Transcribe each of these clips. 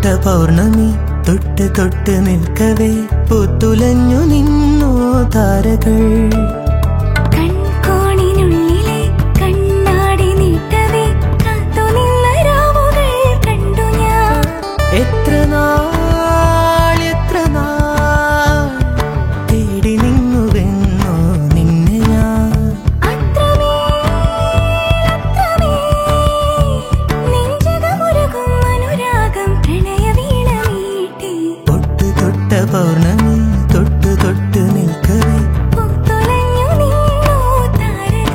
തൊട്ട പൗർണമി തൊട്ട് തൊട്ട് നിൽക്കവേ പുത്തുലഞ്ഞു നിന്നു താരകൾ കൺകോണിനുള്ളിലെ കണ്ണാടി നീട്ടവേ കാത്തുനിന്ന രാവുകൾ കണ്ടു ഞാൻ എത്ര നാൾ എത്ര നാൾ തേടി നിന്നുവെന്നോ നിന്നെ ഞാൻ അത്രമേൽ അത്രമേൽ നെഞ്ചകമുരുകും അനുരാഗം പ്രണയവീണ മീട്ടി തൊട്ട് തൊട്ട പൗർണമി തൊട്ട് തൊട്ട് നിൽക്കവേ പൂത്തുലഞ്ഞു നിന്നു താരകൾ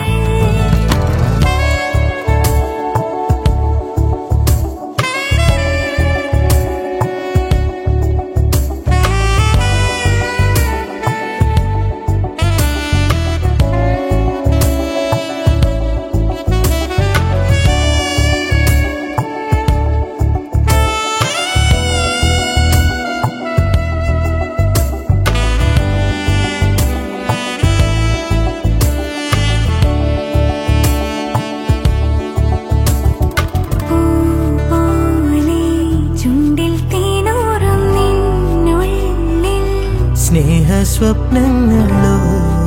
പൂപോലെ ചുണ്ടിൽ തേനൂറും നിന്നുള്ളിൽ സ്നേഹ സ്വപ്നങ്ങളോ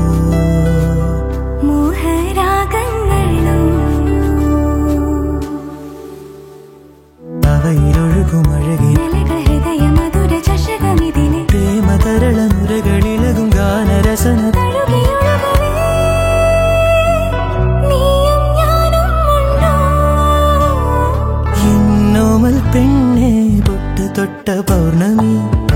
മോഹരാഗങ്ങളും അവയിലൊഴുകും അഴകി നലകൾ ഹൃദയ മധുര ചഷകമിതിലെ പ്രേമതരള മുരകളിലകും ഗാനരസന തഴുകിയൊഴുകവേ നീയും ഞാനും ഉണ്ടോ എന്നോമൽ പെണ്ണെ പൊട്ട് തൊട്ട പൗർണമി